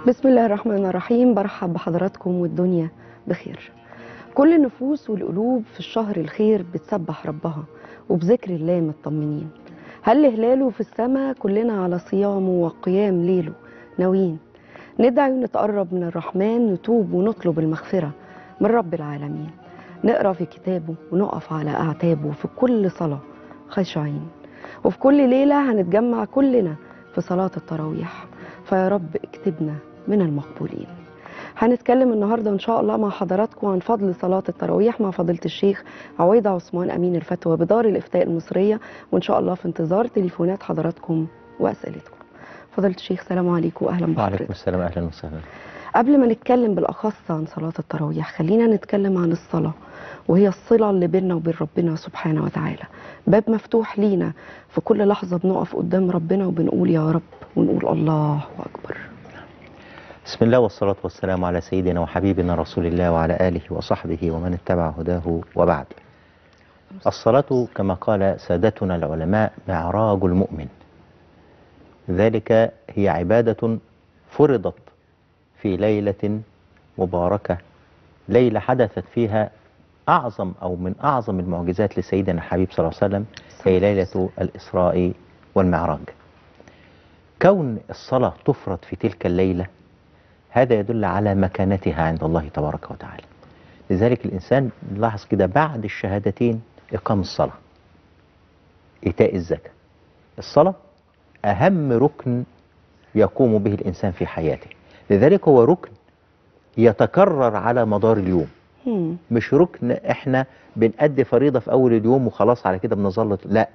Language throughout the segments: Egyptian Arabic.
بسم الله الرحمن الرحيم برحب بحضراتكم والدنيا بخير كل النفوس والقلوب في الشهر الخير بتسبح ربها وبذكر الله مطمنين هل هلاله في السماء كلنا على صيامه وقيام ليله ناويين ندعي ونتقرب من الرحمن نتوب ونطلب المغفرة من رب العالمين نقرا في كتابه ونقف على أعتابه في كل صلاة خاشعين وفي كل ليلة هنتجمع كلنا في صلاة التراويح فيا رب اكتبنا من المقبولين هنتكلم النهارده ان شاء الله مع حضراتكم عن فضل صلاه التراويح مع فضيله الشيخ عويده عثمان امين الفتوى بدار الافتاء المصريه وان شاء الله في انتظار تليفونات حضراتكم واسئلتكم فضيله الشيخ سلام عليكم واهلا وعليكم بحضرتك السلام اهلا وسهلا قبل ما نتكلم بالاخص عن صلاه التراويح خلينا نتكلم عن الصلاه وهي الصله اللي بيننا وبين ربنا سبحانه وتعالى باب مفتوح لينا في كل لحظه بنقف قدام ربنا وبنقول يا رب ونقول الله اكبر بسم الله والصلاة والسلام على سيدنا وحبيبنا رسول الله وعلى آله وصحبه ومن اتبع هداه وبعد الصلاة كما قال سادتنا العلماء معراج المؤمن ذلك هي عبادة فرضت في ليلة مباركة ليلة حدثت فيها أعظم أو من أعظم المعجزات لسيدنا الحبيب صلى الله عليه وسلم هي ليلة الإسراء والمعراج كون الصلاة تفرض في تلك الليلة هذا يدل على مكانتها عند الله تبارك وتعالى لذلك الإنسان لاحظ كده بعد الشهادتين إقام الصلاة إيتاء الزكاة الصلاة أهم ركن يقوم به الإنسان في حياته لذلك هو ركن يتكرر على مدار اليوم هم. مش ركن احنا بنأدي فريضة في أول اليوم وخلاص على كده بنظل لا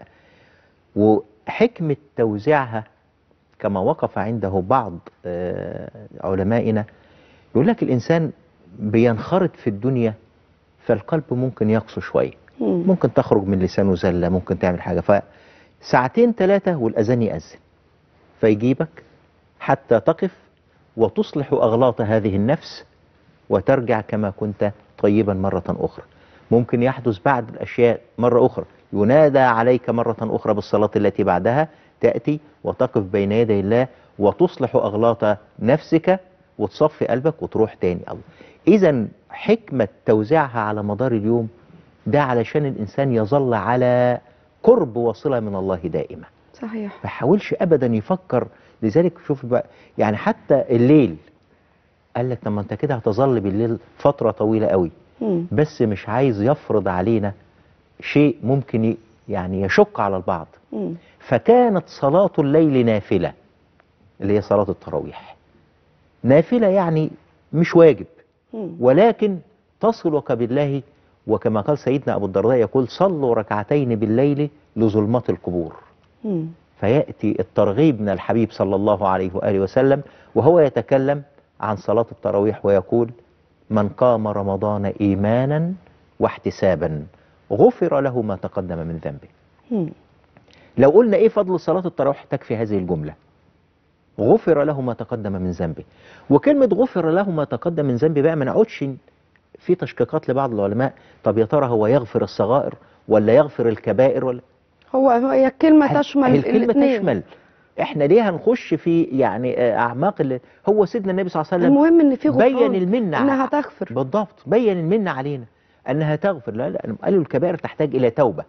وحكمة توزيعها كما وقف عنده بعض آه، علمائنا يقول لك الإنسان بينخرط في الدنيا فالقلب ممكن يقسو شوية هم. ممكن تخرج من لسانه زلة ممكن تعمل حاجة فساعتين ثلاثة والأذان يأذن فيجيبك حتى تقف وتصلح أغلاط هذه النفس وترجع كما كنت طيبا مرة أخرى ممكن يحدث بعد الأشياء مرة أخرى ينادى عليك مرة أخرى بالصلاة التي بعدها تأتي وتقف بين يدي الله وتصلح أغلاط نفسك وتصفي قلبك وتروح تاني الله إذا حكمة توزيعها على مدار اليوم ده علشان الإنسان يظل على قرب وصلة من الله دائما صحيح ما حاولش ابدا يفكر لذلك شوف بقى يعني حتى الليل قال لك طب ما انت كده هتظل بالليل فتره طويله قوي هم. بس مش عايز يفرض علينا شيء ممكن ي- يعني يشق على البعض هم. فكانت صلاه الليل نافله اللي هي صلاه التراويح نافله يعني مش واجب هم. ولكن تصلك بالله وكما قال سيدنا ابو الدرداء يقول صلوا ركعتين بالليل لظلمات القبور هم. فيأتي الترغيب من الحبيب صلى الله عليه وآله وسلم وهو يتكلم عن صلاة التراويح ويقول من قام رمضان إيمانا واحتسابا غفر له ما تقدم من ذنبه هم. لو قلنا إيه فضل صلاة التراويح تكفي هذه الجملة غفر له ما تقدم من ذنبه وكلمة غفر له ما تقدم من ذنبه بقى ما نقعدش في تشكيكات لبعض العلماء طب يا ترى هو يغفر الصغائر ولا يغفر الكبائر ولا هو هي الكلمة هل- تشمل هي الكلمة الاثنين تشمل احنا ليه هنخش في يعني آه، اعماق اللي هو سيدنا النبي صلى الله عليه وسلم المهم ان في غفران بين المنة انها ع- تغفر بالضبط بين المنة علينا انها تغفر لا لا قالوا الكبائر تحتاج الى توبة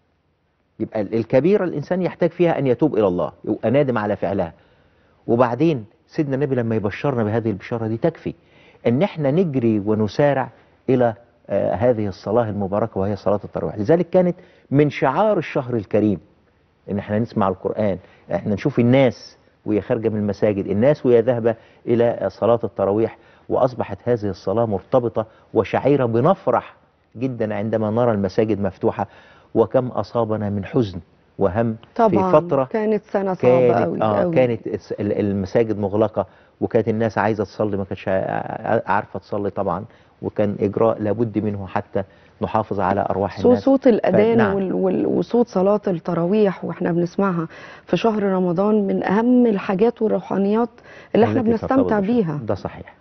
يبقى ال- الكبيرة الانسان يحتاج فيها ان يتوب الى الله يبقى نادم على فعلها وبعدين سيدنا النبي لما يبشرنا بهذه البشارة دي تكفي ان احنا نجري ونسارع الى آه، هذه الصلاة المباركة وهي صلاة التراويح لذلك كانت من شعار الشهر الكريم ان احنا نسمع القرآن احنا نشوف الناس وهي خارجة من المساجد الناس وهي ذاهبة الى صلاة التراويح واصبحت هذه الصلاة مرتبطة وشعيرة بنفرح جدا عندما نرى المساجد مفتوحة وكم اصابنا من حزن وهم طبعا في فترة كانت سنة صعبة كانت قوي اه قوي. كانت الس- ال- المساجد مغلقة وكانت الناس عايزة تصلي ما كانتش ع- عارفة تصلي طبعا وكان إجراء لابد منه حتى نحافظ على أرواح صوت الناس صوت الأذان نعم. وال... وال... وصوت صلاة التراويح واحنا بنسمعها في شهر رمضان من أهم الحاجات والروحانيات اللي احنا التي بنستمتع ترتبط بالشهر. بيها ده صحيح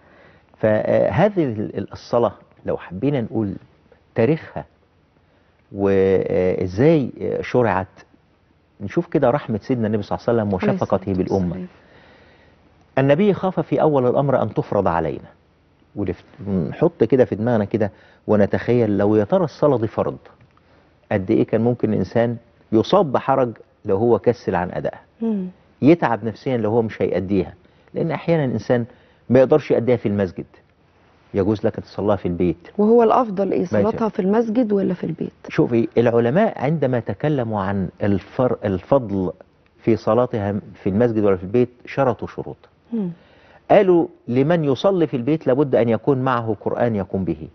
فهذه ال- ال- الصلاة لو حبينا نقول تاريخها وازاي شرعت نشوف كده رحمة سيدنا النبي صلى الله عليه وسلم عليه وشفقته الصلاة بالأمة والسلام. النبي خاف في أول الأمر أن تفرض علينا ونفت- ونحط كده في دماغنا كده ونتخيل لو يا ترى الصلاة دي فرض قد إيه كان ممكن الإنسان يصاب بحرج لو هو كسل عن أدائها مم. يتعب نفسيا لو هو مش هيأديها لأن أحيانا الإنسان ما يقدرش يأديها في المسجد يجوز لك تصليها في البيت وهو الافضل ايه ماشي. صلاتها في المسجد ولا في البيت شوفي العلماء عندما تكلموا عن الفر الفضل في صلاتها في المسجد ولا في البيت شرطوا شروط مم. قالوا لمن يصلي في البيت لابد أن يكون معه قرآن يقوم به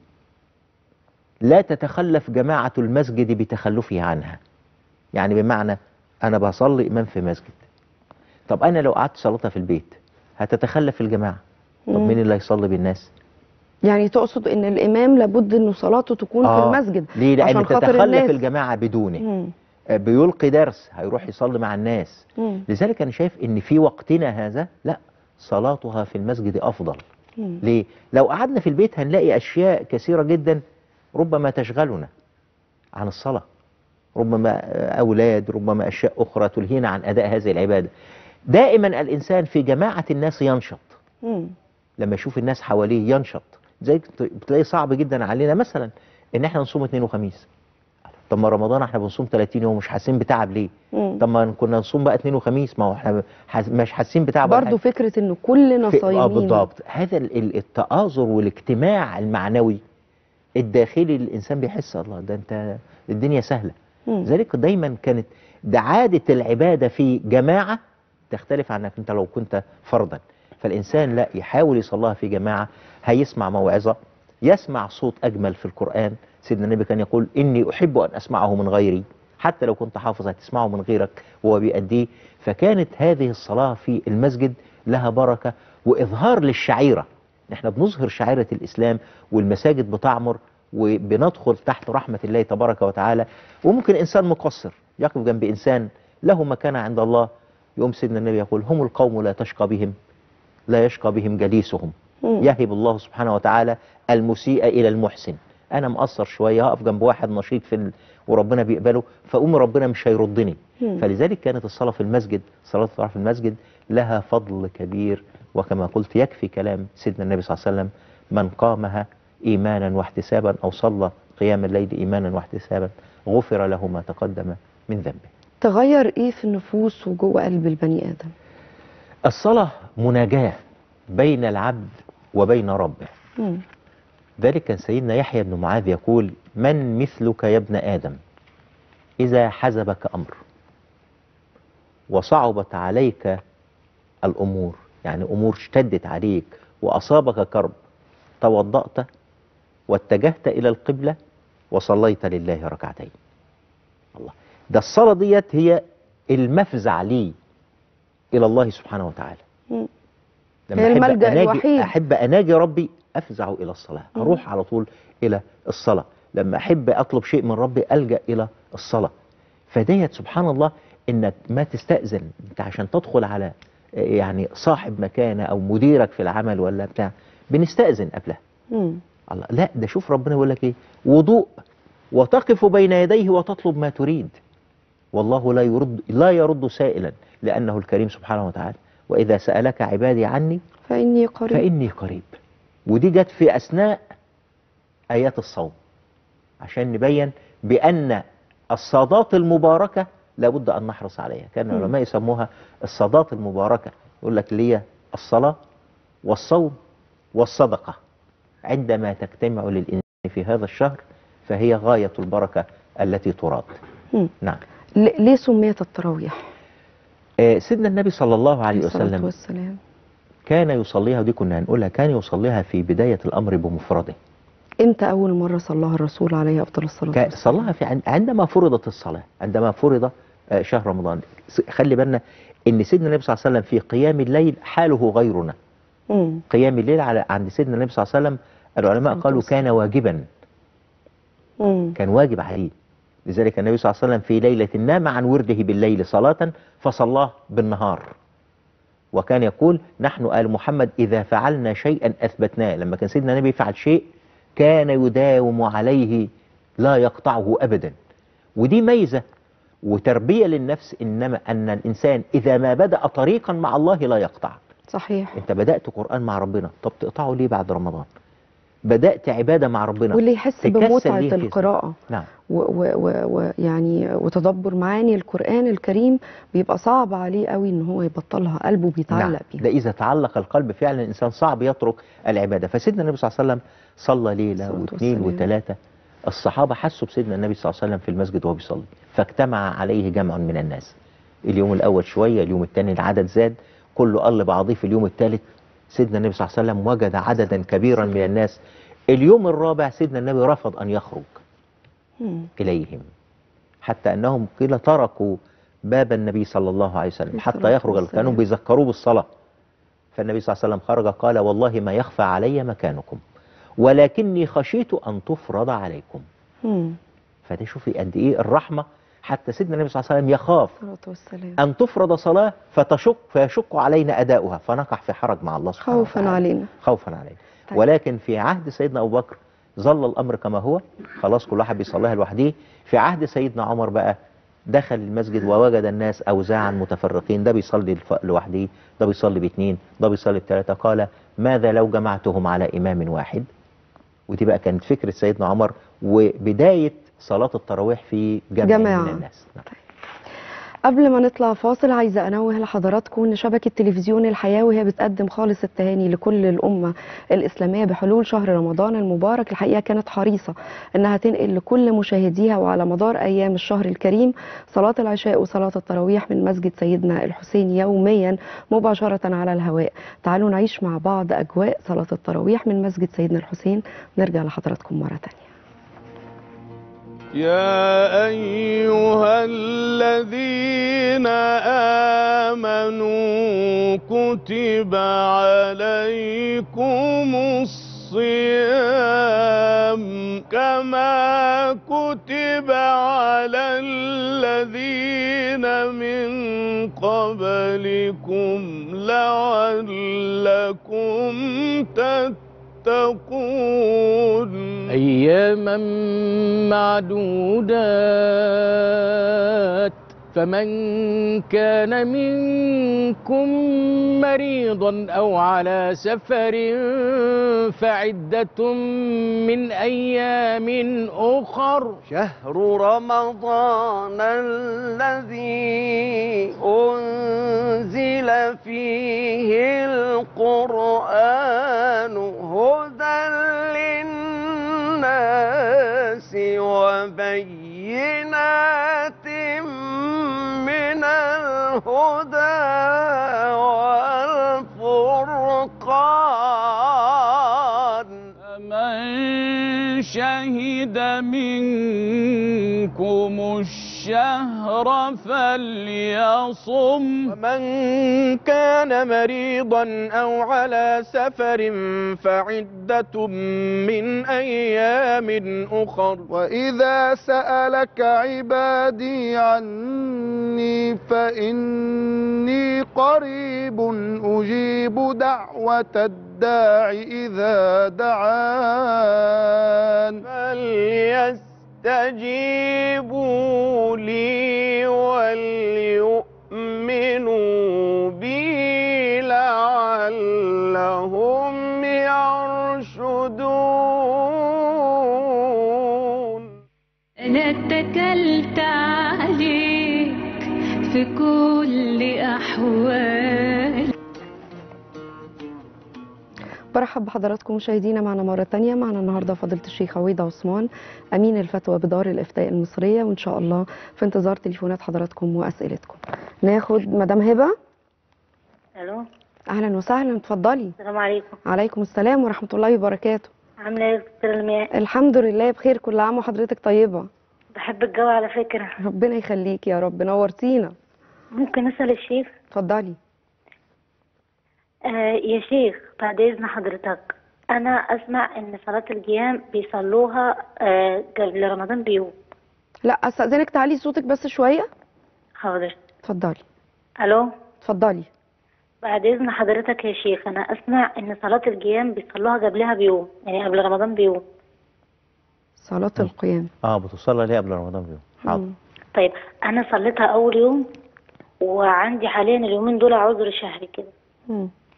لا تتخلف جماعة المسجد بتخلفه عنها يعني بمعنى أنا بصلي إمام في مسجد طب أنا لو قعدت صلاتها في البيت هتتخلف الجماعة طب مم. مين اللي هيصلي بالناس يعني تقصد ان الامام لابد انه صلاته تكون في المسجد ليه لأن عشان خاطر تتخلف الناس. الجماعة بدونه مم. آه، بيلقي درس هيروح يصلي مع الناس مم. لذلك أنا شايف إن في وقتنا هذا لا صلاتها في المسجد أفضل مم. ليه؟ لو قعدنا في البيت هنلاقي أشياء كثيرة جدا ربما تشغلنا عن الصلاة ربما آه، أولاد ربما أشياء أخرى تلهينا عن أداء هذه العبادة دائما الإنسان في جماعة الناس ينشط مم. لما يشوف الناس حواليه ينشط زي بت- بتلاقي صعب جدا علينا مثلا ان احنا نصوم اثنين وخميس طب ما رمضان احنا بنصوم 30 يوم مش حاسين بتعب ليه مم. طب ما كنا نصوم بقى اثنين وخميس ما هو احنا حاس- مش حاسين بتعب ولا برضو حاجة. فكرة انه كلنا في- آه صايمين بالضبط هذا ال- ال- التآزر والاجتماع المعنوي الداخلي الانسان بيحس الله ده انت الدنيا سهله مم. ذلك دايما كانت ده عاده العباده في جماعه تختلف عنك انت لو كنت فردا فالانسان لا يحاول يصليها في جماعه هيسمع موعظه يسمع صوت اجمل في القران سيدنا النبي كان يقول اني احب ان اسمعه من غيري حتى لو كنت حافظ هتسمعه من غيرك وهو بيأديه فكانت هذه الصلاه في المسجد لها بركه واظهار للشعيره احنا بنظهر شعيره الاسلام والمساجد بتعمر وبندخل تحت رحمه الله تبارك وتعالى وممكن انسان مقصر يقف جنب انسان له مكانه عند الله يقوم سيدنا النبي يقول هم القوم لا تشقى بهم لا يشقى بهم جليسهم مم. يهب الله سبحانه وتعالى المسيء الى المحسن انا مقصر شويه هقف جنب واحد نشيط في ال... وربنا بيقبله فاقوم ربنا مش هيردني مم. فلذلك كانت الصلاه في المسجد صلاه التراويح في المسجد لها فضل كبير وكما قلت يكفي كلام سيدنا النبي صلى الله عليه وسلم من قامها ايمانا واحتسابا او صلى قيام الليل ايمانا واحتسابا غفر له ما تقدم من ذنبه تغير ايه في النفوس وجوه قلب البني ادم الصلاه مناجاه بين العبد وبين ربه مم. ذلك كان سيدنا يحيى بن معاذ يقول من مثلك يا ابن آدم إذا حزبك أمر وصعبت عليك الأمور يعني أمور اشتدت عليك وأصابك كرب توضأت واتجهت إلى القبلة وصليت لله ركعتين الله ده الصلاة ديت هي المفزع لي إلى الله سبحانه وتعالى مم. لما هي أحب الملجأ أناجي الوحيد. أحب أناجي ربي أفزع إلى الصلاة مم. أروح على طول إلى الصلاة لما أحب أطلب شيء من ربي ألجأ إلى الصلاة فديت سبحان الله إنك ما تستأذن أنت عشان تدخل على آه، يعني صاحب مكانة أو مديرك في العمل ولا بتاع بنستأذن قبلها مم. الله لا ده شوف ربنا يقول لك إيه وضوء وتقف بين يديه وتطلب ما تريد والله لا يرد لا يرد سائلا لأنه الكريم سبحانه وتعالى وإذا سألك عبادي عني فاني قريب فإني قريب ودي جت في أثناء آيات الصوم عشان نبين بأن الصادات المباركة لابد أن نحرص عليها كان مم. العلماء يسموها الصادات المباركة يقول لك اللي هي الصلاة والصوم والصدقة عندما تجتمع للإنسان في هذا الشهر فهي غاية البركة التي تراد مم. نعم ل- ليه سميت التراويح آه، سيدنا النبي صلى الله عليه الصلاة وسلم والسلام كان يصليها ودي كنا هنقولها كان يصليها في بداية الأمر بمفرده امتى اول مرة صلاها الرسول عليه افضل الصلاة كان والسلام صلاها في عند- عندما فرضت الصلاة عندما فرض آه، شهر رمضان س- خلي بالنا ان سيدنا النبي صلى الله عليه وسلم في قيام الليل حاله غيرنا مم. قيام الليل على عند سيدنا النبي صلى الله عليه وسلم العلماء الصلاة قالوا والسلام. كان واجبا مم. كان واجب عليه لذلك النبي صلى الله عليه وسلم في ليلة نام عن ورده بالليل صلاة فصلاه بالنهار وكان يقول نحن آل محمد إذا فعلنا شيئا أثبتناه لما كان سيدنا النبي يفعل شيء كان يداوم عليه لا يقطعه أبدا ودي ميزة وتربية للنفس إنما أن الإنسان إذا ما بدأ طريقا مع الله لا يقطع صحيح انت بدات قران مع ربنا طب تقطعه ليه بعد رمضان بدات عباده مع ربنا واللي يحس تكسل بمتعة ليه في- القراءة نعم ويعني وتدبر معاني القرآن الكريم بيبقى صعب عليه قوي ان هو يبطلها قلبه بيتعلق نعم بيها ده اذا تعلق القلب فعلا الانسان صعب يترك العباده فسيدنا النبي صلى الله عليه وسلم صلى ليله الصلاة واثنين والسلام. وثلاثه الصحابه حسوا بسيدنا النبي صلى الله عليه وسلم في المسجد وهو بيصلي فاجتمع عليه جمع من الناس اليوم الاول شويه اليوم الثاني العدد زاد كله قل بعضيه في اليوم الثالث سيدنا النبي صلى الله عليه وسلم وجد عددا كبيرا من الناس اليوم الرابع سيدنا النبي رفض ان يخرج مم. إليهم حتى أنهم قيل تركوا باب النبي صلى الله عليه وسلم عليه حتى الصلاة يخرج والسلام. كانوا بيذكروه بالصلاة فالنبي صلى الله عليه وسلم خرج قال والله ما يخفى علي مكانكم ولكني خشيت أن تفرض عليكم مم. فده شوفي قد إيه الرحمة حتى سيدنا النبي صلى الله عليه وسلم يخاف الصلاة والسلام أن تفرض صلاة فتشق فيشق علينا أداؤها فنقع في حرج مع الله سبحانه خوفا وتعالى. علينا خوفا عليه طيب. ولكن في عهد سيدنا أبو بكر ظل الأمر كما هو خلاص كل واحد بيصليها لوحده في عهد سيدنا عمر بقى دخل المسجد ووجد الناس أوزاعا متفرقين ده بيصلي الف- لوحده ده بيصلي باثنين ده بيصلي بثلاثة قال ماذا لو جمعتهم على إمام واحد ودي بقى كانت فكرة سيدنا عمر وبداية صلاة التراويح في جمع جماعة. من الناس نعم. قبل ما نطلع فاصل عايزة أنوه لحضراتكم إن شبكة تلفزيون الحياة وهي بتقدم خالص التهاني لكل الأمة الإسلامية بحلول شهر رمضان المبارك الحقيقة كانت حريصة إنها تنقل لكل مشاهديها وعلى مدار أيام الشهر الكريم صلاة العشاء وصلاة التراويح من مسجد سيدنا الحسين يوميا مباشرة على الهواء تعالوا نعيش مع بعض أجواء صلاة التراويح من مسجد سيدنا الحسين نرجع لحضراتكم مرة تانية يا أيها الذين آمنوا كتب عليكم الصيام كما كتب على الذين من قبلكم لعلكم تتقون أياما معدودات فمن كان منكم مريضا أو على سفر فعدة من أيام أخر شهر رمضان الذي أنزل فيه القرآن هدى للناس وبينات من الهدى والفرقان من شهد منكم الشهر فليصم ومن كان مريضا أو على سفر فعدة من أيام أخر وإذا سألك عبادي عني فإني قريب أجيب دعوة الداع إذا دعان فليستجيبوا لي وليؤمنوا بي لعلهم يرشدون أنا اتكلت عليك في كل أحوالي برحب بحضراتكم مشاهدينا معنا مرة تانية معنا النهاردة فضيلة الشيخ عويدة عثمان أمين الفتوى بدار الإفتاء المصرية وإن شاء الله في انتظار تليفونات حضراتكم وأسئلتكم ناخد مدام هبة الو أهلا وسهلا اتفضلي السلام عليكم عليكم السلام ورحمة الله وبركاته عامله ايه يا دكتور المياه الحمد لله بخير كل عام وحضرتك طيبة بحب الجو على فكره ربنا يخليك يا رب نورتينا ممكن اسال الشيخ اتفضلي آه يا شيخ بعد اذن حضرتك انا اسمع ان صلاه القيام بيصلوها آه قبل رمضان بيوم لا أستأذنك تعلي صوتك بس شوية حاضر اتفضلي الو اتفضلي بعد اذن حضرتك يا شيخ انا اسمع ان صلاه القيام بيصلوها قبلها بيوم يعني قبل رمضان بيوم صلاة القيام اه بتصلى ليه قبل رمضان بيوم حاضر مم. طيب انا صليتها اول يوم وعندي حاليا اليومين دول عذر شهري كده مم.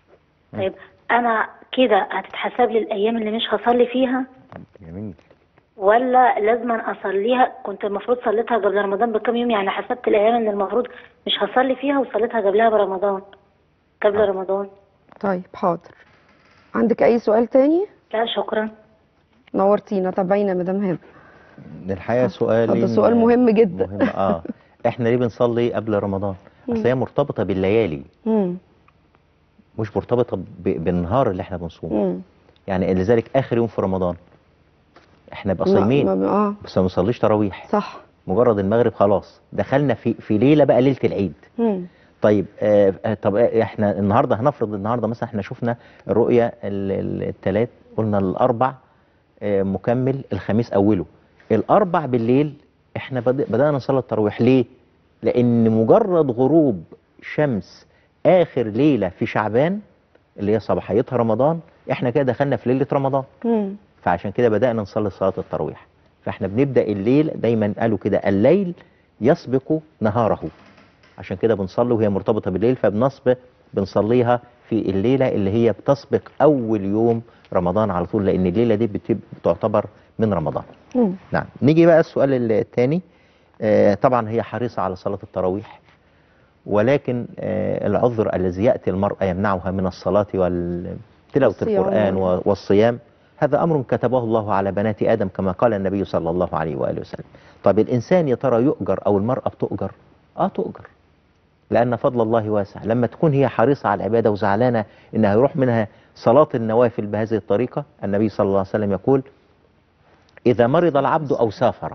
طيب انا كده هتتحسب لي الايام اللي مش هصلي فيها جميل ولا لازم اصليها كنت المفروض صليتها قبل رمضان بكام يوم يعني حسبت الايام اللي المفروض مش هصلي فيها وصليتها قبلها برمضان قبل رمضان طيب حاضر عندك اي سؤال تاني لا شكرا نورتينا تابعينا مدام هبه الحقيقه سؤال ده سؤال مهم جدا. مهم اه احنا ليه بنصلي قبل رمضان اصل هي مرتبطه بالليالي مم. مش مرتبطه ب- بالنهار اللي احنا بنصومه مم. يعني لذلك اخر يوم في رمضان احنا بقى ما- صايمين ما- اه بس ما بنصليش تراويح صح مجرد المغرب خلاص دخلنا في في ليله بقى ليله العيد مم. طيب آه آه، طب آه، احنا النهارده هنفرض النهارده مثلا احنا شفنا الرؤيه الثلاث قلنا الاربع آه مكمل الخميس اوله الاربع بالليل احنا بد- بدانا نصلي التراويح ليه لان مجرد غروب شمس اخر ليله في شعبان اللي هي صباحيتها رمضان احنا كده دخلنا في ليله رمضان مم. فعشان كده بدأنا نصلي صلاة التراويح فاحنا بنبدأ الليل دايما قالوا كده الليل يسبق نهاره عشان كده بنصلي وهي مرتبطة بالليل فبنسبق بنصليها في الليلة اللي هي بتسبق أول يوم رمضان على طول لأن الليلة دي بتب- بتعتبر من رمضان مم. نعم نيجي بقى السؤال الثاني آه طبعا هي حريصة على صلاة التراويح ولكن آه العذر الذي يأتي المرأة يمنعها من الصلاة وتلاوة والصيام. القرآن و- والصيام هذا أمر كتبه الله على بنات آدم كما قال النبي صلى الله عليه وآله وسلم طب الإنسان يا ترى يؤجر أو المرأة بتؤجر آه تؤجر لأن فضل الله واسع لما تكون هي حريصة على العبادة وزعلانة إنها يروح منها صلاة النوافل بهذه الطريقة النبي صلى الله عليه وسلم يقول إذا مرض العبد أو سافر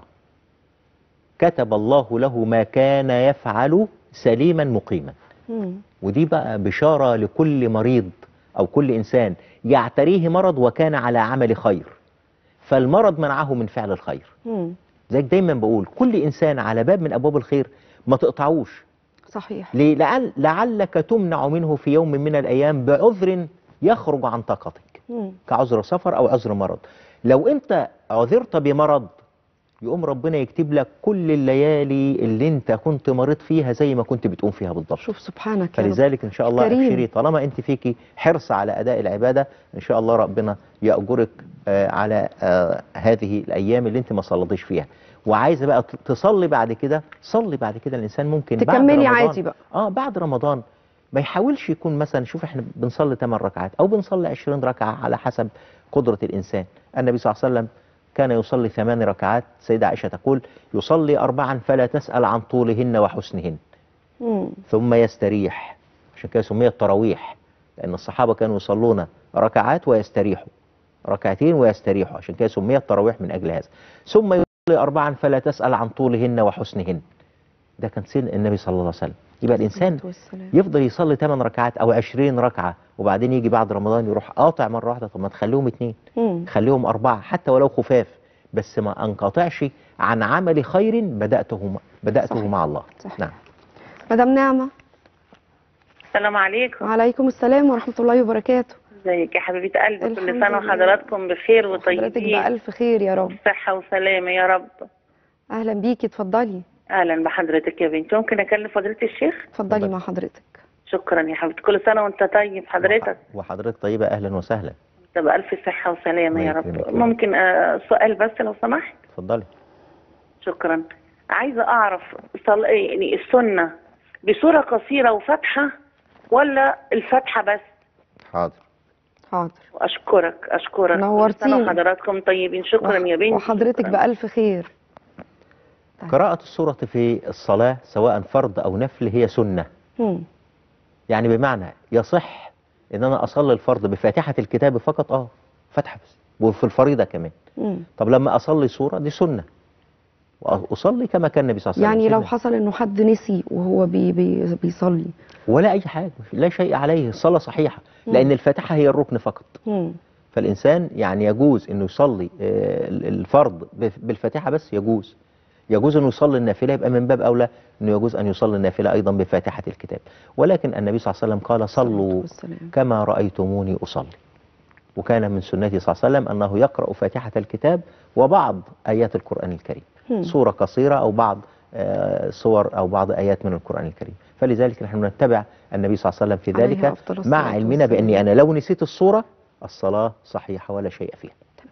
كتب الله له ما كان يفعل سليما مقيما مم. ودي بقى بشارة لكل مريض أو كل إنسان يعتريه مرض وكان على عمل خير فالمرض منعه من فعل الخير مم. زيك دايما بقول كل إنسان على باب من أبواب الخير ما تقطعوش صحيح ليه؟ لعل لعلك تمنع منه في يوم من الأيام بعذر يخرج عن طاقتك مم. كعذر سفر أو عذر مرض لو أنت عذرت بمرض يقوم ربنا يكتب لك كل الليالي اللي انت كنت مريض فيها زي ما كنت بتقوم فيها بالضبط شوف سبحانك يا رب فلذلك ان شاء الله كريم. ابشري طالما انت فيكي حرص على اداء العباده ان شاء الله ربنا ياجرك آه، على آه، هذه الايام اللي انت ما صليتيش فيها وعايزه بقى ت- تصلي بعد كده صلي بعد كده الانسان ممكن بعد تكملي رمضان عادي بقى. اه بعد رمضان ما يحاولش يكون مثلا شوف احنا بنصلي 8 ركعات او بنصلي 20 ركعه على حسب قدره الانسان النبي صلى الله عليه وسلم كان يصلي ثمان ركعات سيدة عائشة تقول يصلي أربعا فلا تسأل عن طولهن وحسنهن مم. ثم يستريح عشان كده سميت تراويح لأن الصحابة كانوا يصلون ركعات ويستريحوا ركعتين ويستريحوا عشان كده سميت تراويح من أجل هذا ثم يصلي أربعا فلا تسأل عن طولهن وحسنهن ده كان سن النبي صلى الله عليه وسلم يبقى الإنسان الصلاة والسلام. يفضل يصلي 8 ركعات أو 20 ركعة وبعدين يجي بعد رمضان يروح قاطع مرة واحدة طب ما تخليهم اتنين مم. خليهم أربعة حتى ولو خفاف بس ما أنقطعش عن عمل خير بدأته بدأته صحيح. مع الله صحيح. نعم مدام نعمة السلام عليكم وعليكم السلام ورحمة الله وبركاته ازيك يا حبيبه قلبي كل الحمد سنه لله. وحضراتكم بخير حضرتك وطيبين بألف خير يا رب صحه وسلامه يا رب أهلا بيكي اتفضلي اهلا بحضرتك يا بنتي ممكن اكلم فضيله الشيخ اتفضلي اتفضلي. مع حضرتك شكرا يا حبيبتي كل سنه وانت طيب حضرتك وحضرتك طيبة أهلا وسهلا انت بألف صحه وسلامه يا الله رب يكرمك. ممكن آه، سؤال بس لو سمحت اتفضلي شكرا عايزه اعرف صل... يعني السنه بصوره قصيره وفاتحه ولا الفاتحه بس حاضر حاضر اشكرك اشكرك كل نورتيني. سنه وحضراتكم طيبين شكرا وح- يا بنتي وحضرتك شكراً. بألف خير طيب. قراءة السورة في الصلاة سواء فرض أو نفل هي سنة مم. يعني بمعنى يصح إن أنا أصلي الفرض بفاتحة الكتاب فقط أه فاتحة بس وفي الفريضة كمان مم. طب لما أصلي سورة دي سنة وأصلي كما كان النبي صلى الله عليه وسلم يعني لو سنة. حصل انه حد نسي وهو بي بي بيصلي ولا أي حاجة لا شيء عليه الصلاة صحيحة لأن الفاتحة هي الركن فقط مم. فالإنسان يعني يجوز إنه يصلي آه، الفرض بف- بالفاتحة بس يجوز يجوز أنه يصلي النافلة يبقى من باب أولى أنه يجوز أن يصلي النافلة أيضا بفاتحة الكتاب ولكن النبي صلى الله عليه وسلم قال صلوا والسلام. كما رأيتموني أصلي وكان من سنته صلى الله عليه وسلم أنه يقرأ فاتحة الكتاب وبعض آيات القرآن الكريم مم. سورة قصيرة أو بعض آه، صور أو بعض آيات من القرآن الكريم فلذلك نحن نتبع النبي صلى الله عليه وسلم في عليه ذلك أفضل الصلاة مع علمنا والسلام. بأني أنا لو نسيت الصورة الصلاة صحيحة ولا شيء فيها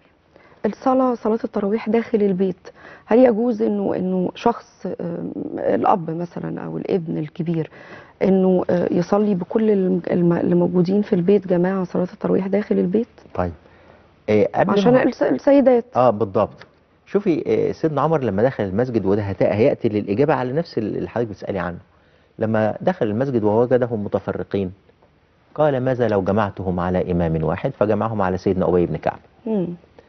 الصلاة صلاة التراويح داخل البيت هل يجوز انه انه شخص آم، الاب مثلا او الابن الكبير انه آه، يصلي بكل الم- الم- اللي موجودين في البيت جماعة صلاة التراويح داخل البيت طيب آه، قبل عشان ما- الس- السيدات اه بالضبط شوفي آه، سيدنا عمر لما دخل المسجد وده هت- هياتي للاجابه على نفس اللي حضرتك بتسالي عنه لما دخل المسجد ووجدهم متفرقين قال ماذا لو جمعتهم على امام واحد فجمعهم على سيدنا ابي بن كعب مم.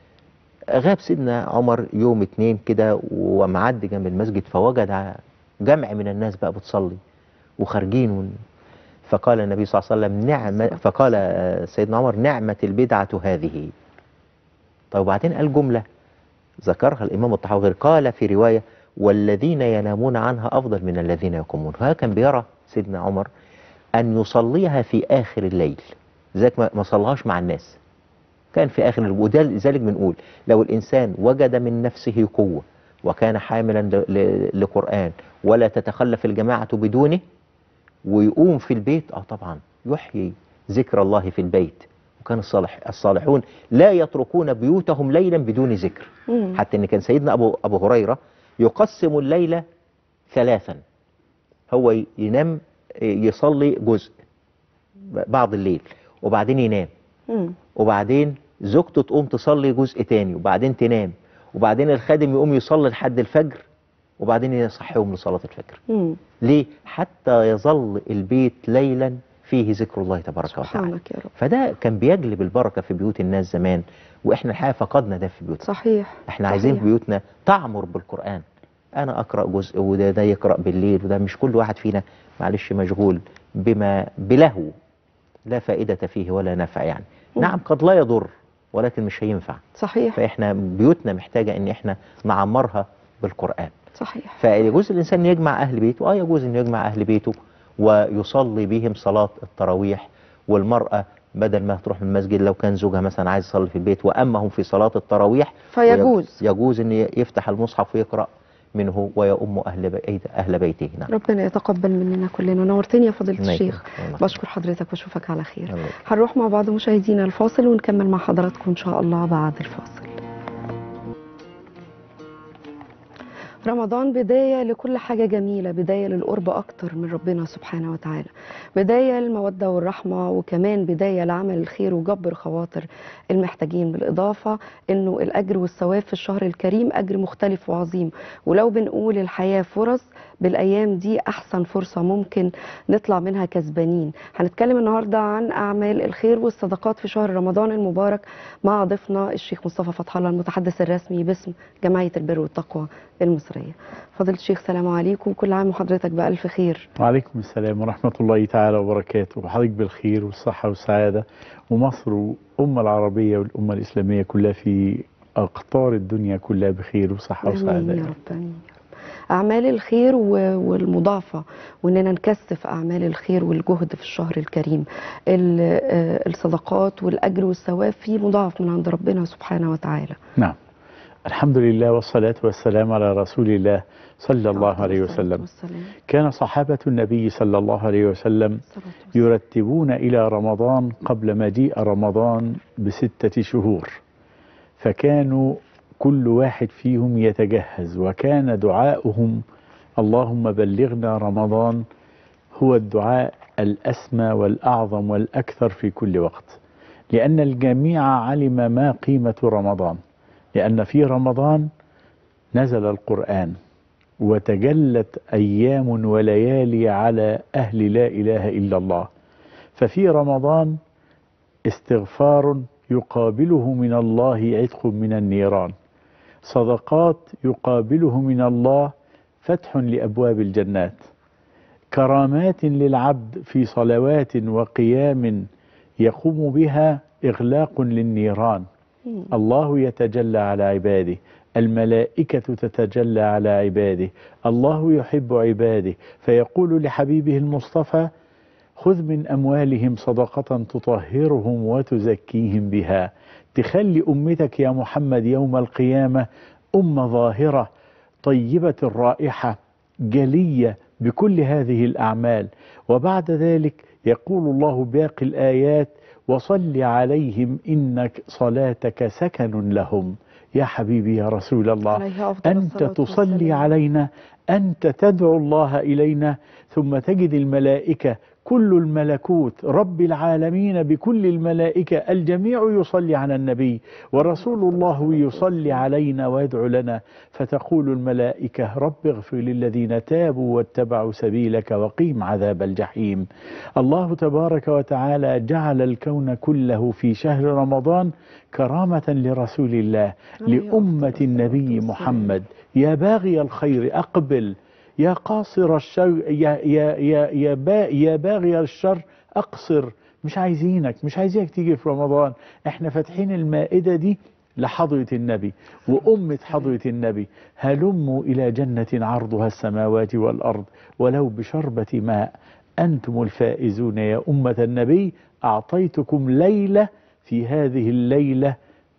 غاب سيدنا عمر يوم اتنين كده ومعدي جنب المسجد فوجد جمع من الناس بقى بتصلي وخارجين ون- فقال النبي صلى الله عليه وسلم نعمة فقال آه، سيدنا عمر نعمة البدعة هذه طيب وبعدين قال جملة ذكرها الإمام الطحاوي قال في رواية والذين ينامون عنها أفضل من الذين يقومون فهذا كان بيرى سيدنا عمر أن يصليها في آخر الليل ذلك ما ما صلىهاش مع الناس كان في آخر الليل وده لذلك بنقول لو الإنسان وجد من نفسه قوة وكان حاملا ل- ل- لقرآن ولا تتخلف الجماعة بدونه ويقوم في البيت اه طبعا يحيي ذكر الله في البيت وكان الصالح الصالحون لا يتركون بيوتهم ليلا بدون ذكر مم. حتى ان كان سيدنا ابو ابو هريره يقسم الليل ثلاثا هو ينام يصلي جزء بعض الليل وبعدين ينام مم. وبعدين زوجته تقوم تصلي جزء تاني وبعدين تنام وبعدين الخادم يقوم يصلي لحد الفجر وبعدين يصحيهم لصلاة الفجر مم. ليه؟ حتى يظل البيت ليلا فيه ذكر الله تبارك وتعالى سبحانك يا رب فده كان بيجلب البركة في بيوت الناس زمان واحنا الحقيقة فقدنا ده في بيوتنا صحيح احنا عايزين صحيح. بيوتنا تعمر بالقرآن انا اقرأ جزء وده ده يقرأ بالليل وده مش كل واحد فينا معلش مشغول بما بلهو لا فائدة فيه ولا نفع يعني مم. نعم قد لا يضر ولكن مش هينفع صحيح فاحنا بيوتنا محتاجة ان احنا نعمرها بالقرآن صحيح فيجوز الانسان يجمع اهل بيته اه يجوز انه يجمع اهل بيته ويصلي بهم صلاة التراويح والمرأة بدل ما تروح المسجد لو كان زوجها مثلا عايز يصلي في البيت وامهم في صلاة التراويح فيجوز. يجوز ان يفتح المصحف ويقرأ منه ويؤم اهل بيت اهل بيته نعم ربنا يتقبل مننا كلنا نورتني يا فضيلة الله الشيخ يكرمك. الله بشكر حضرتك واشوفك على خير يكرمك. هنروح مع بعض مشاهدينا الفاصل ونكمل مع حضراتكم ان شاء الله بعد الفاصل رمضان بداية لكل حاجة جميلة بداية للقرب أكتر من ربنا سبحانه وتعالى بداية للمودة والرحمة وكمان بداية لعمل الخير وجبر خواطر المحتاجين بالإضافة أنه الأجر والثواب في الشهر الكريم أجر مختلف وعظيم ولو بنقول الحياة فرص بالأيام دي أحسن فرصة ممكن نطلع منها كسبانين هنتكلم النهاردة عن أعمال الخير والصدقات في شهر رمضان المبارك مع ضيفنا الشيخ مصطفى فتح الله المتحدث الرسمي باسم جمعية البر والتقوى المصرية فضيلة الشيخ سلام عليكم كل عام وحضرتك بألف خير وعليكم السلام ورحمة الله تعالى وبركاته وحضرتك بالخير والصحة والسعادة ومصر والأمة العربية والأمة الإسلامية كلها في أقطار الدنيا كلها بخير وصحة آمين وسعادة يا رب آمين يا رب. أعمال الخير و- والمضاعفة وإننا نكثف أعمال الخير والجهد في الشهر الكريم ال- آه، الصدقات والأجر والثواب فيه مضاعف من عند ربنا سبحانه وتعالى نعم الحمد لله والصلاة والسلام على رسول الله صلى الله عليه وسلم والسلام. كان صحابة النبي صلى الله عليه وسلم يرتبون إلى رمضان قبل مجيء رمضان بستة شهور فكانوا كل واحد فيهم يتجهز وكان دعاؤهم اللهم بلغنا رمضان هو الدعاء الأسمى والأعظم والأكثر في كل وقت لأن الجميع علم ما قيمة رمضان لأن في رمضان نزل القرآن وتجلت أيام وليالي على أهل لا إله إلا الله ففي رمضان استغفار يقابله من الله عتق من النيران صدقات يقابله من الله فتح لأبواب الجنات كرامات للعبد في صلوات وقيام يقوم بها إغلاق للنيران الله يتجلى على عباده الملائكة تتجلى على عباده الله يحب عباده فيقول لحبيبه المصطفى خذ من أموالهم صدقة تطهرهم وتزكيهم بها تخلي أمتك يا محمد يوم القيامة أمة ظاهرة طيبة الرائحة جلية بكل هذه الأعمال وبعد ذلك يقول الله باقي الآيات وصل عليهم إنك صلاتك سكن لهم يا حبيبي يا رسول الله عليه أفضل أنت الصلاة تصلي والسلام. علينا أنت تدعو الله إلينا ثم تجد الملائكة كل الملكوت رب العالمين بكل الملائكة الجميع يصلي على النبي ورسول الله يصلي علينا ويدعو لنا فتقول الملائكة رب اغفر للذين تابوا واتبعوا سبيلك وقيم عذاب الجحيم الله تبارك وتعالى جعل الكون كله في شهر رمضان كرامة لرسول الله لأمة النبي محمد يا باغي الخير أقبل يا قاصر الشر يا يا يا يا, با يا باغي الشر أقصر مش عايزينك مش عايزينك تيجي في رمضان احنا فاتحين المائدة دي لحضرة النبي وأمة حضرة النبي هلموا إلى جنة عرضها السماوات والأرض ولو بشربة ماء أنتم الفائزون يا أمة النبي أعطيتكم ليلة في هذه الليلة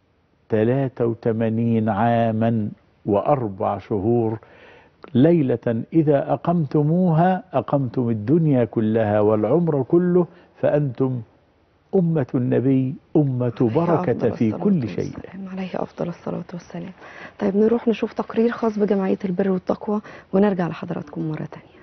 83 عاما وأربع شهور ليلة إذا أقمتموها أقمتم الدنيا كلها والعمر كله فأنتم أمة النبي أمة بركة أفضل في الصلاة كل شيء والسلام. عليه أفضل الصلاة والسلام طيب نروح نشوف تقرير خاص بجمعية البر والتقوى ونرجع لحضراتكم مرة تانية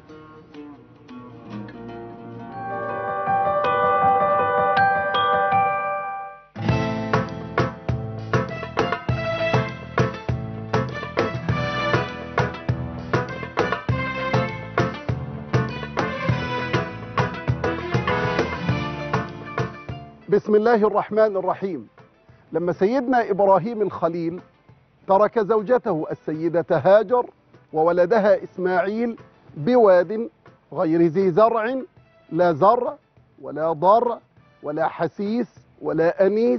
بسم الله الرحمن الرحيم لما سيدنا إبراهيم الخليل ترك زوجته السيدة هاجر وولدها إسماعيل بواد غير ذي زرع لا زرع ولا ضر ولا حسيس ولا أنيس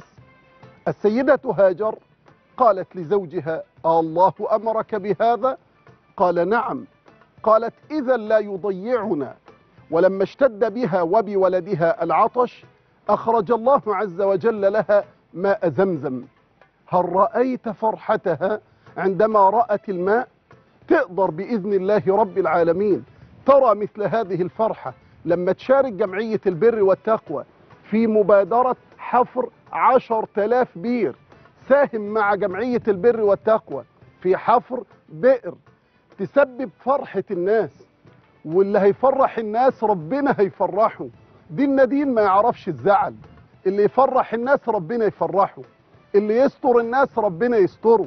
السيدة هاجر قالت لزوجها الله أمرك بهذا قال نعم قالت إذا لا يضيعنا ولما اشتد بها وبولدها العطش أخرج الله عز وجل لها ماء زمزم هل رأيت فرحتها عندما رأت الماء تقدر بإذن الله رب العالمين ترى مثل هذه الفرحة لما تشارك جمعية البر والتقوى في مبادرة حفر عشر تلاف بير ساهم مع جمعية البر والتقوى في حفر بئر تسبب فرحة الناس واللي هيفرح الناس ربنا هيفرحه ديننا دين ما يعرفش الزعل اللي يفرح الناس ربنا يفرحه اللي يستر الناس ربنا يستره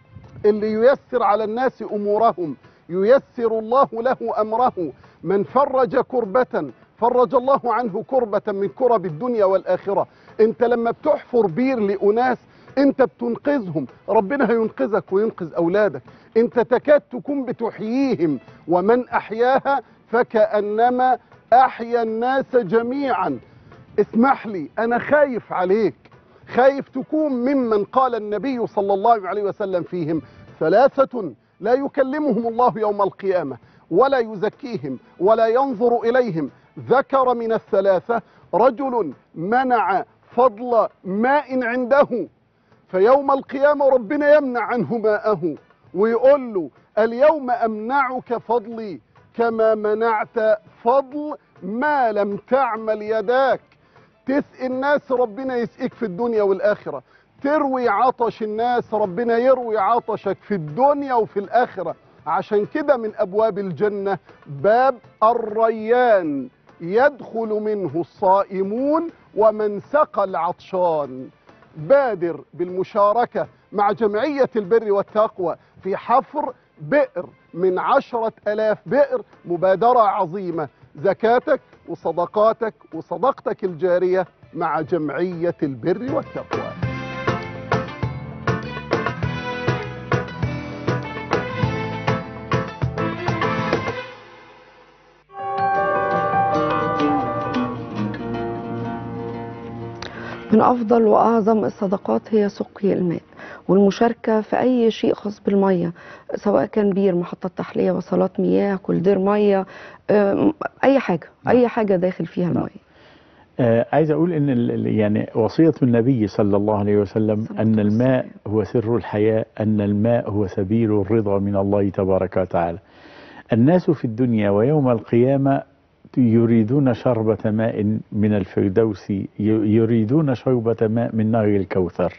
اللي ييسر على الناس امورهم ييسر الله له امره من فرج كربة فرج الله عنه كربة من كرب الدنيا والاخره انت لما بتحفر بير لاناس انت بتنقذهم ربنا هينقذك وينقذ اولادك انت تكاد تكون بتحييهم ومن احياها فكانما احيا الناس جميعا اسمح لي انا خايف عليك خايف تكون ممن قال النبي صلى الله عليه وسلم فيهم ثلاثة لا يكلمهم الله يوم القيامة ولا يزكيهم ولا ينظر إليهم ذكر من الثلاثة رجل منع فضل ماء عنده فيوم القيامة ربنا يمنع عنه ماءه ويقول له اليوم أمنعك فضلي كما منعت فضل ما لم تعمل يداك تسقي الناس ربنا يسقيك في الدنيا والآخرة تروي عطش الناس ربنا يروي عطشك في الدنيا وفي الآخرة عشان كده من أبواب الجنة باب الريان يدخل منه الصائمون ومن سقى العطشان بادر بالمشاركة مع جمعية البر والتقوى في حفر بئر من عشرة ألاف بئر مبادرة عظيمة زكاتك وصدقاتك وصدقتك الجارية مع جمعية البر والتقوى من أفضل وأعظم الصدقات هي سقي الماء والمشاركة في أي شيء خاص بالمية سواء كان بير محطة تحلية وصلات مياه كولدير مية أم، أي حاجة أي حاجة داخل فيها المية آه عايز أقول إن ال- ال- يعني وصية النبي صلى الله عليه وسلم أن الماء هو سر الحياة أن الماء هو سبيل الرضا من الله تبارك وتعالى الناس في الدنيا ويوم القيامة يريدون شربة ماء من الفردوس ي- يريدون شربة ماء من نهر الكوثر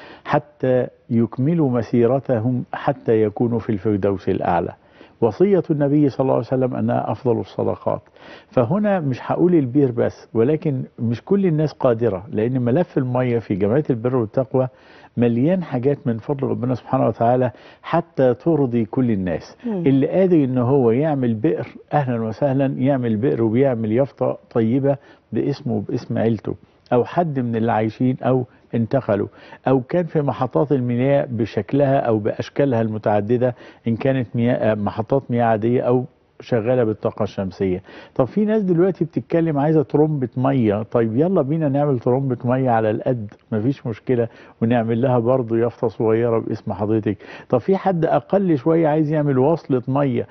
حتى يكملوا مسيرتهم حتى يكونوا في الفردوس الأعلى وصية النبي صلى الله عليه وسلم أنها أفضل الصدقات فهنا مش هقول البير بس ولكن مش كل الناس قادرة لأن ملف المية في جمعية البر والتقوى مليان حاجات من فضل ربنا سبحانه وتعالى حتى ترضي كل الناس مم. اللي قادر ان هو يعمل بئر اهلا وسهلا يعمل بئر وبيعمل يافطه طيبه باسمه وباسم عيلته او حد من اللي عايشين او انتقلوا او كان في محطات المياه بشكلها او باشكالها المتعدده ان كانت مياه محطات مياه عاديه او شغاله بالطاقه الشمسيه طب في ناس دلوقتي بتتكلم عايزه ترمبه ميه طيب يلا بينا نعمل ترمبه ميه على القد مفيش مشكله ونعمل لها برضه يافطه صغيره باسم حضرتك طب في حد اقل شويه عايز يعمل وصله ميه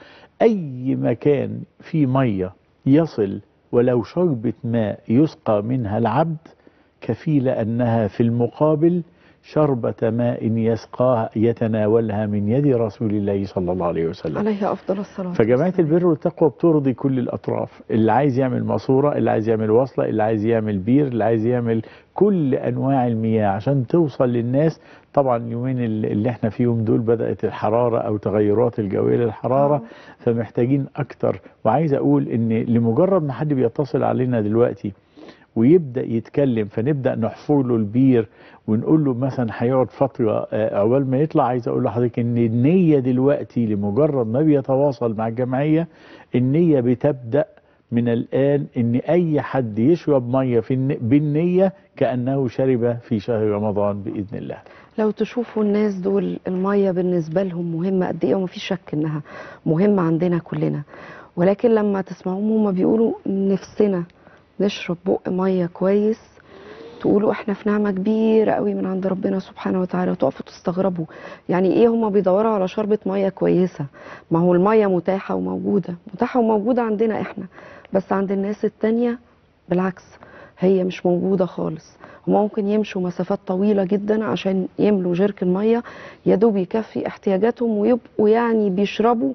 اي مكان فيه ميه يصل ولو شربة ماء يسقى منها العبد كفيلة أنها في المقابل شربة ماء يسقاها يتناولها من يد رسول الله صلى الله عليه وسلم عليه افضل الصلاه فجماعة البر والتقوى بترضي كل الأطراف اللي عايز يعمل ماسورة اللي عايز يعمل وصلة اللي عايز يعمل بير اللي عايز يعمل كل أنواع المياه عشان توصل للناس طبعا اليومين اللي اللي احنا فيهم دول بدأت الحرارة أو تغيرات الجوية للحرارة فمحتاجين أكتر وعايز أقول إن لمجرد ما حد بيتصل علينا دلوقتي ويبدا يتكلم فنبدا نحفر له البير ونقول له مثلا هيقعد فتره آه، عقبال ما يطلع عايز اقول لحضرتك ان النيه دلوقتي لمجرد ما بيتواصل مع الجمعيه النيه بتبدا من الان ان اي حد يشرب ميه في الن- بالنيه كانه شرب في شهر رمضان باذن الله لو تشوفوا الناس دول المية بالنسبة لهم مهمة قد ايه ومفيش شك انها مهمة عندنا كلنا ولكن لما تسمعوهم هما بيقولوا نفسنا نشرب بق مية كويس تقولوا احنا في نعمة كبيرة قوي من عند ربنا سبحانه وتعالى وتقفوا تستغربوا يعني ايه هما بيدوروا على شربة مية كويسة ما هو المية متاحة وموجودة متاحة وموجودة عندنا احنا بس عند الناس التانية بالعكس هي مش موجودة خالص هما ممكن يمشوا مسافات طويلة جدا عشان يملوا جيركن مية يا دوب يكفي احتياجاتهم ويبقوا يعني بيشربوا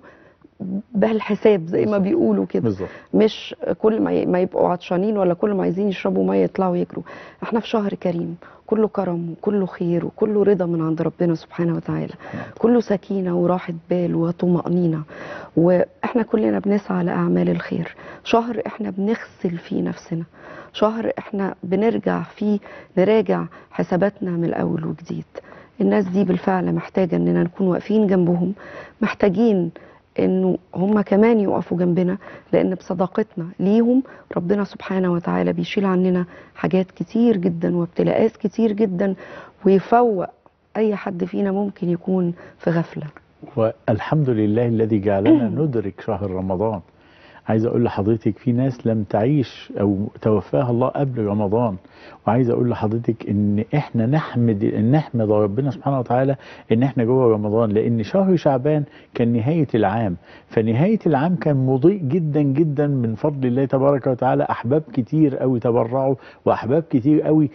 بالحساب زي ما بيقولوا كده بالظبط مش كل ما ي- ما يبقوا عطشانين ولا كل ما عايزين يشربوا ميه يطلعوا يجروا احنا في شهر كريم كله كرم وكله خير وكله رضا من عند ربنا سبحانه وتعالى كله سكينه وراحه بال وطمانينه واحنا كلنا بنسعى لاعمال الخير شهر احنا بنغسل فيه نفسنا شهر احنا بنرجع فيه نراجع حساباتنا من الاول وجديد الناس دي بالفعل محتاجه اننا نكون واقفين جنبهم محتاجين انه هم كمان يقفوا جنبنا لان بصداقتنا ليهم ربنا سبحانه وتعالى بيشيل عننا حاجات كتير جدا وابتلاءات كتير جدا ويفوق اي حد فينا ممكن يكون في غفله والحمد لله الذي جعلنا ندرك شهر رمضان عايز اقول لحضرتك في ناس لم تعيش او توفاها الله قبل رمضان وعايز اقول لحضرتك ان احنا نحمد نحمد ربنا سبحانه وتعالى ان احنا جوه رمضان لان شهر شعبان كان نهايه العام فنهايه العام كان مضيء جدا جدا من فضل الله تبارك وتعالى احباب كتير قوي تبرعوا واحباب كتير قوي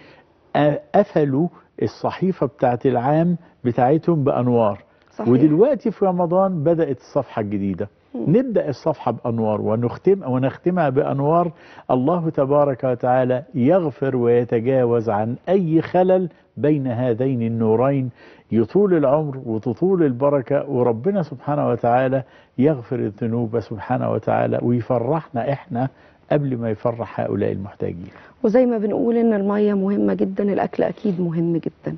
قفلوا الصحيفه بتاعت العام بتاعتهم بانوار صحيح. ودلوقتي في رمضان بدات الصفحه الجديده نبدا الصفحه بانوار ونختم ونختمها بانوار الله تبارك وتعالى يغفر ويتجاوز عن اي خلل بين هذين النورين يطول العمر وتطول البركه وربنا سبحانه وتعالى يغفر الذنوب سبحانه وتعالى ويفرحنا احنا قبل ما يفرح هؤلاء المحتاجين وزي ما بنقول ان الميه مهمه جدا الاكل اكيد مهم جدا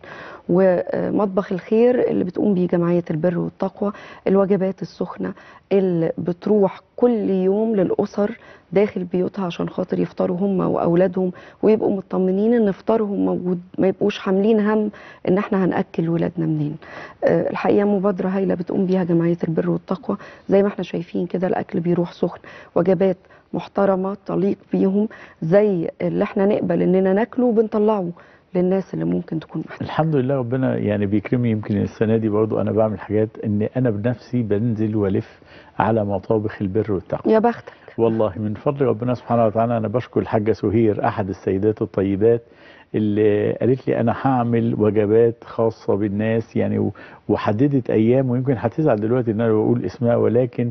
ومطبخ الخير اللي بتقوم بيه جمعيه البر والتقوى الوجبات السخنه اللي بتروح كل يوم للاسر داخل بيوتها عشان خاطر يفطروا هم واولادهم ويبقوا مطمنين ان افطارهم موجود ما يبقوش حاملين هم ان احنا هناكل ولادنا منين آه، الحقيقه مبادره هايله بتقوم بيها جمعيه البر والتقوى زي ما احنا شايفين كده الاكل بيروح سخن وجبات محترمه تليق بيهم زي اللي احنا نقبل اننا ناكله وبنطلعه للناس اللي ممكن تكون محتاجه الحمد لله ربنا يعني بيكرمني يمكن السنه دي برضو انا بعمل حاجات ان انا بنفسي بنزل والف على مطابخ البر والتقوى يا بختك والله من فضل ربنا سبحانه وتعالى انا بشكر الحاجه سهير احد السيدات الطيبات اللي قالت لي انا هعمل وجبات خاصه بالناس يعني و- وحددت ايام ويمكن هتزعل دلوقتي ان انا بقول اسمها ولكن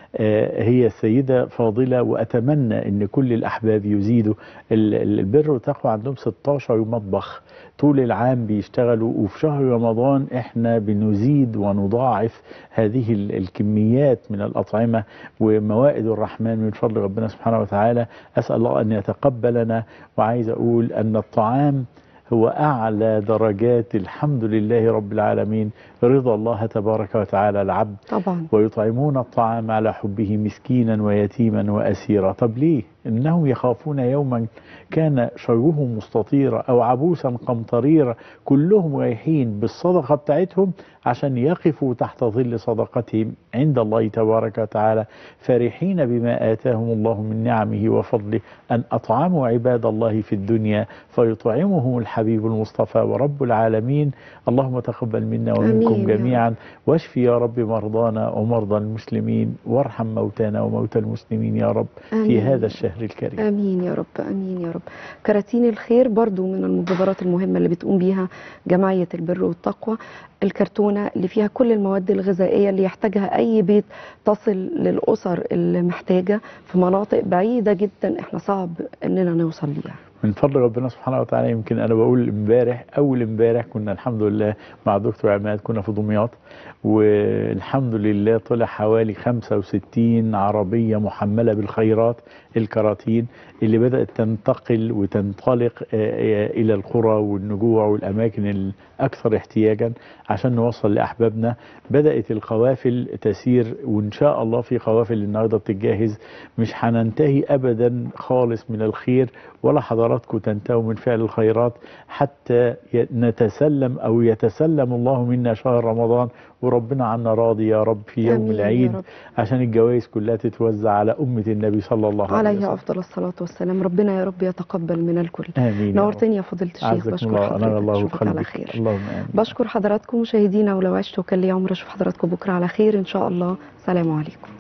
آه، هي سيدة فاضلة وأتمنى أن كل الأحباب يزيدوا ال- ال- البر والتقوى عندهم 16 مطبخ طول العام بيشتغلوا وفي شهر رمضان احنا بنزيد ونضاعف هذه ال- الكميات من الأطعمة وموائد الرحمن من فضل ربنا سبحانه وتعالى أسأل الله أن يتقبلنا وعايز أقول أن الطعام هو أعلى درجات الحمد لله رب العالمين رضا الله تبارك وتعالى العبد طبعا ويطعمون الطعام على حبه مسكينا ويتيما وأسيرا طب ليه؟ إنهم يخافون يوما كان شره مستطيرا أو عبوسا قمطريرا كلهم رايحين بالصدقة بتاعتهم عشان يقفوا تحت ظل صدقتهم عند الله تبارك وتعالى فرحين بما آتاهم الله من نعمه وفضله أن أطعموا عباد الله في الدنيا فيطعمهم الحبيب المصطفى ورب العالمين اللهم تقبل منا ومنكم آمين يا رب. جميعا واشفي يا رب مرضانا ومرضى المسلمين وارحم موتانا وموتى المسلمين يا رب في آمين. هذا الشهر الكريم امين يا رب امين يا رب كراتين الخير برضو من المبادرات المهمه اللي بتقوم بيها جمعيه البر والتقوى الكرتونه اللي فيها كل المواد الغذائيه اللي يحتاجها اي بيت تصل للاسر اللي محتاجه في مناطق بعيده جدا احنا صعب اننا نوصل ليها من فضل ربنا سبحانه وتعالى يمكن انا بقول امبارح اول امبارح كنا الحمد لله مع دكتور عماد كنا في دمياط والحمد لله طلع حوالي 65 عربيه محمله بالخيرات الكراتين اللي بدات تنتقل وتنطلق آه، آه، الى القرى والنجوع والاماكن الاكثر احتياجا عشان نوصل لاحبابنا بدات القوافل تسير وان شاء الله في قوافل النهارده بتتجهز مش هننتهي ابدا خالص من الخير ولا حضراتكم تنتهوا من فعل الخيرات حتى ي- نتسلم او يتسلم الله منا شهر رمضان وربنا عنا راضي يا رب في يوم آمين يا العيد رب. عشان الجوائز كلها تتوزع على امه النبي صلى الله عليه عليه وسلم افضل الصلاه والسلام ربنا يا رب يتقبل من الكل امين يا رب. نورتني يا فضيله الشيخ عزكم بشكر الله انا حضرتك الله اشوفك على بقلبك خير اللهم امين بشكر حضراتكم مشاهدينا ولو عشت وكان لي عمر اشوف حضراتكم بكره على خير ان شاء الله سلام عليكم